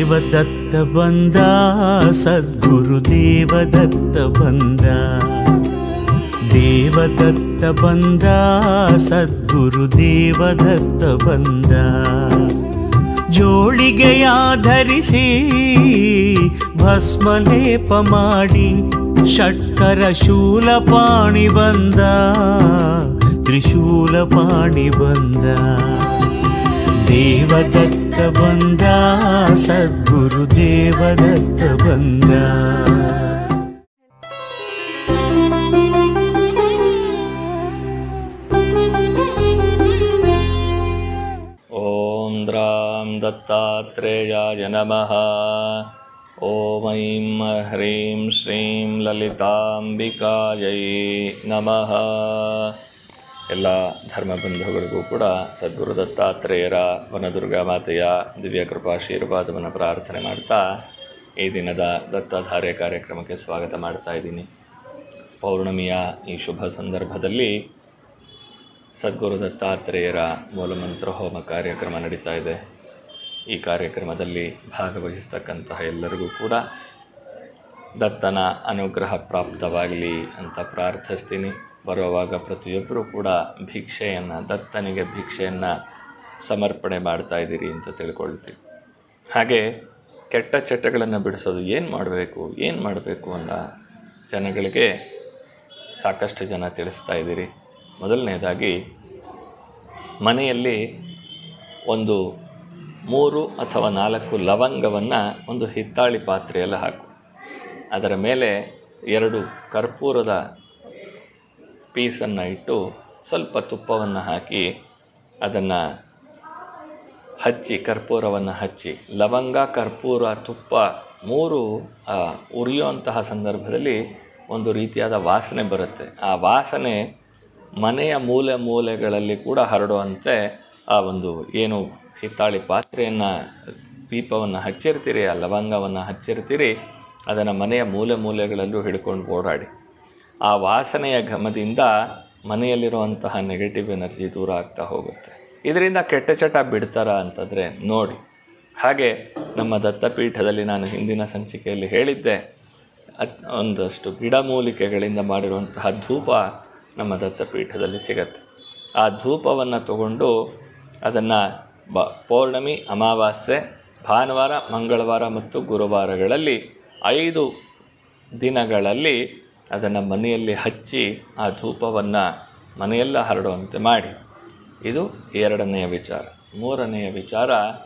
ದೇವದತ್ತ ಬಂದ ಸದ್ಗುರು ದೇವದತ್ತ ಬಂದ ದೇವದತ್ತ ಬಂದ ಸದ್ಗುರು ದೇವದತ್ತ ಬಂದ ಜೋಳಿಗೆಯ ಧರಿಸಿ ಭಸ್ಮಲೇಪ ಮಾಡಿ ಷಟ್ಕರ ಶೂಲಪಾಣಿ ಬಂದ ತ್ರಿಶೂಲಪಾಣಿ ಬಂದ ದೇವದತ್ತ ಬಂದ ಸದ್ಗುರು ದೇವದತ್ತ ಬಂದ ॐ द्रां दत्तात्रेयाय नमः ॐ ऐं ह्रीं श्रीं ಲಲಿತಾಂಬಿಕಾಯೈ ನಮಃ ಎಲ್ಲ ಧರ್ಮಬಂಧುಗಳಿಗೂ ಕೂಡ ಸದ್ಗುರು ದತ್ತಾತ್ರೇಯರ ವನದುರ್ಗಾ ಮಾತೆಯ ದಿವ್ಯ ಕೃಪಾಶೀರ್ವಾದವನ್ನು ಪ್ರಾರ್ಥನೆ ಮಾಡ್ತಾ ಈ ದಿನದ ದತ್ತಾಧಾರೆ ಕಾರ್ಯಕ್ರಮಕ್ಕೆ ಸ್ವಾಗತ ಮಾಡ್ತಾ ಇದ್ದೀನಿ ಪೌರ್ಣಮಿಯ ಈ ಶುಭ ಸಂದರ್ಭದಲ್ಲಿ ಸದ್ಗುರು ದತ್ತಾತ್ರೇಯರ ಮೂಲಮಂತ್ರ ಹೋಮ ಕಾರ್ಯಕ್ರಮ ನಡೀತಾ ಇದೆ ಈ ಕಾರ್ಯಕ್ರಮದಲ್ಲಿ ಭಾಗವಹಿಸ್ತಕ್ಕಂತಹ ಎಲ್ಲರಿಗೂ ಕೂಡ ದತ್ತನ ಅನುಗ್ರಹ ಪ್ರಾಪ್ತವಾಗಲಿ ಅಂತ ಪ್ರಾರ್ಥಿಸ್ತೀನಿ ಬರುವಾಗ ಪ್ರತಿಯೊಬ್ಬರೂ ಕೂಡ ಭಿಕ್ಷೆಯನ್ನು ದತ್ತನಿಗೆ ಭಿಕ್ಷೆಯನ್ನು ಸಮರ್ಪಣೆ ಮಾಡ್ತಾ ಇದ್ದೀರಿ ಅಂತ ತಿಳ್ಕೊಳ್ತೀವಿ ಹಾಗೆ ಕೆಟ್ಟ ಚಟಗಳನ್ನು ಬಿಡಿಸೋದು ಏನು ಮಾಡಬೇಕು ಏನು ಮಾಡಬೇಕು ಅನ್ನೋ ಜನಗಳಿಗೆ ಸಾಕಷ್ಟು ಜನ ತಿಳಿಸ್ತಾ ಇದ್ದೀರಿ ಮೊದಲನೇದಾಗಿ ಮನೆಯಲ್ಲಿ ಒಂದು ಮೂರು ಅಥವಾ ನಾಲ್ಕು ಲವಂಗವನ್ನು ಒಂದು ಹಿತ್ತಾಳಿ ಪಾತ್ರೆಯಲ್ಲಿ ಹಾಕು ಅದರ ಮೇಲೆ ಎರಡು ಕರ್ಪೂರದ ಪೀಸನ್ನು ಇಟ್ಟು ಸ್ವಲ್ಪ ತುಪ್ಪವನ್ನು ಹಾಕಿ ಅದನ್ನು ಹಚ್ಚಿ ಕರ್ಪೂರವನ್ನು ಹಚ್ಚಿ ಲವಂಗ ಕರ್ಪೂರ ತುಪ್ಪ ಮೂರು ಆ, ಉರಿಯುವಂತಹ ಸಂದರ್ಭದಲ್ಲಿ ಒಂದು ರೀತಿಯಾದ ವಾಸನೆ ಬರುತ್ತೆ ಆ ವಾಸನೆ ಮನೆಯ ಮೂಲೆ ಮೂಲೆಗಳಲ್ಲಿ ಕೂಡ ಹರಡುವಂತೆ ಆ ಒಂದು ಏನು ಹಿತ್ತಾಳಿ ಪಾತ್ರೆಯನ್ನು ದೀಪವನ್ನು ಹಚ್ಚಿರ್ತೀರಿ ಆ ಲವಂಗವನ್ನು ಹಚ್ಚಿರ್ತೀರಿ ಅದನ್ನು ಮನೆಯ ಮೂಲೆ ಮೂಲೆಗಳಲ್ಲೂ ಹಿಡ್ಕೊಂಡು ಓಡಾಡಿ ಆ ವಾಸನೆಯ ಘಮದಿಂದ ಮನೆಯಲ್ಲಿರುವಂತಹ ನೆಗೆಟಿವ್ ಎನರ್ಜಿ ದೂರ ಆಗ್ತಾ ಹೋಗುತ್ತೆ ಇದರಿಂದ ಕೆಟ್ಟ ಚಟ ಬಿಡ್ತಾರ ಅಂತಂದರೆ ನೋಡಿ ಹಾಗೆ ನಮ್ಮ ದತ್ತಪೀಠದಲ್ಲಿ ನಾನು ಹಿಂದಿನ ಸಂಚಿಕೆಯಲ್ಲಿ ಹೇಳಿದ್ದೆ ಅತ್ ಒಂದಷ್ಟು ಗಿಡಮೂಲಿಕೆಗಳಿಂದ ಮಾಡಿರುವಂತಹ ಧೂಪ ನಮ್ಮ ದತ್ತಪೀಠದಲ್ಲಿ ಸಿಗತ್ತೆ ಆ ಧೂಪವನ್ನು ತಗೊಂಡು ಅದನ್ನು ಬ ಪೌರ್ಣಮಿ ಅಮಾವಾಸ್ಯೆ ಭಾನುವಾರ ಮಂಗಳವಾರ ಮತ್ತು ಗುರುವಾರಗಳಲ್ಲಿ ಐದು ದಿನಗಳಲ್ಲಿ ಅದನ್ನು ಮನೆಯಲ್ಲಿ ಹಚ್ಚಿ ಆ ಧೂಪವನ್ನು ಮನೆಯೆಲ್ಲ ಹರಡುವಂತೆ ಮಾಡಿ ಇದು ಎರಡನೆಯ ವಿಚಾರ ಮೂರನೆಯ ವಿಚಾರ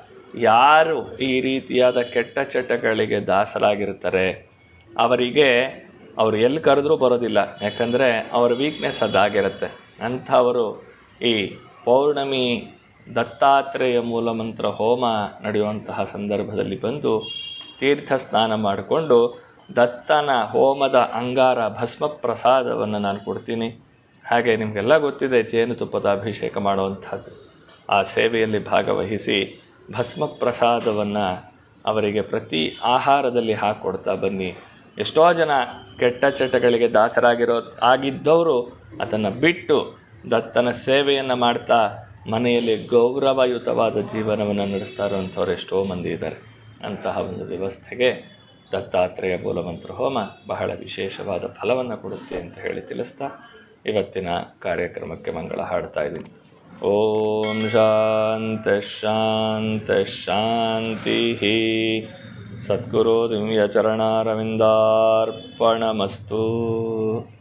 ಯಾರು ಈ ರೀತಿಯಾದ ಕೆಟ್ಟ ಚಟಗಳಿಗೆ ದಾಸರಾಗಿರ್ತಾರೆ ಅವರಿಗೆ ಅವರು ಎಲ್ಲಿ ಕರೆದ್ರೂ ಬರೋದಿಲ್ಲ ಯಾಕಂದರೆ ಅವರ ವೀಕ್ನೆಸ್ ಅದಾಗಿರುತ್ತೆ ಅಂಥವರು ಈ ಪೌರ್ಣಮಿ ದತ್ತಾತ್ರೇಯ ಮೂಲಮಂತ್ರ ಹೋಮ ನಡೆಯುವಂತಹ ಸಂದರ್ಭದಲ್ಲಿ ಬಂದು ತೀರ್ಥ ಸ್ನಾನ ಮಾಡಿಕೊಂಡು ದತ್ತನ ಹೋಮದ ಅಂಗಾರ ಭಸ್ಮ ಪ್ರಸಾದವನ್ನು ನಾನು ಕೊಡ್ತೀನಿ ಹಾಗೆ ನಿಮಗೆಲ್ಲ ಗೊತ್ತಿದೆ ಜೇನುತುಪ್ಪದ ಅಭಿಷೇಕ ಮಾಡುವಂಥದ್ದು ಆ ಸೇವೆಯಲ್ಲಿ ಭಾಗವಹಿಸಿ ಭಸ್ಮ ಪ್ರಸಾದವನ್ನು ಅವರಿಗೆ ಪ್ರತಿ ಆಹಾರದಲ್ಲಿ ಹಾಕ್ಕೊಡ್ತಾ ಬನ್ನಿ ಎಷ್ಟೋ ಜನ ಕೆಟ್ಟ ಚಟಗಳಿಗೆ ದಾಸರಾಗಿರೋ ಆಗಿದ್ದವರು ಅದನ್ನು ಬಿಟ್ಟು ದತ್ತನ ಸೇವೆಯನ್ನು ಮಾಡ್ತಾ ಮನೆಯಲ್ಲಿ ಗೌರವಯುತವಾದ ಜೀವನವನ್ನು ನಡೆಸ್ತಾ ಇರುವಂಥವ್ರು ಎಷ್ಟೋ ಮಂದಿ ಇದ್ದಾರೆ ಅಂತಹ ಒಂದು ವ್ಯವಸ್ಥೆಗೆ ದತ್ತಾತ್ರೇಯ ಮೂಲಮಂತ್ರ ಹೋಮ ಬಹಳ ವಿಶೇಷವಾದ ಫಲವನ್ನು ಕೊಡುತ್ತೆ ಅಂತ ಹೇಳಿ ತಿಳಿಸ್ತಾ ಇವತ್ತಿನ ಕಾರ್ಯಕ್ರಮಕ್ಕೆ ಮಂಗಳ ಹಾಡ್ತಾ ಇದ್ದೀನಿ ಓಂ ಶಾಂತ ಶಾಂತ ಶಾಂತಿ ಸದ್ಗುರು ದಿವ್ಯಚರಣಾರವಿಂದಾರ್ಪಣಮಸ್ತು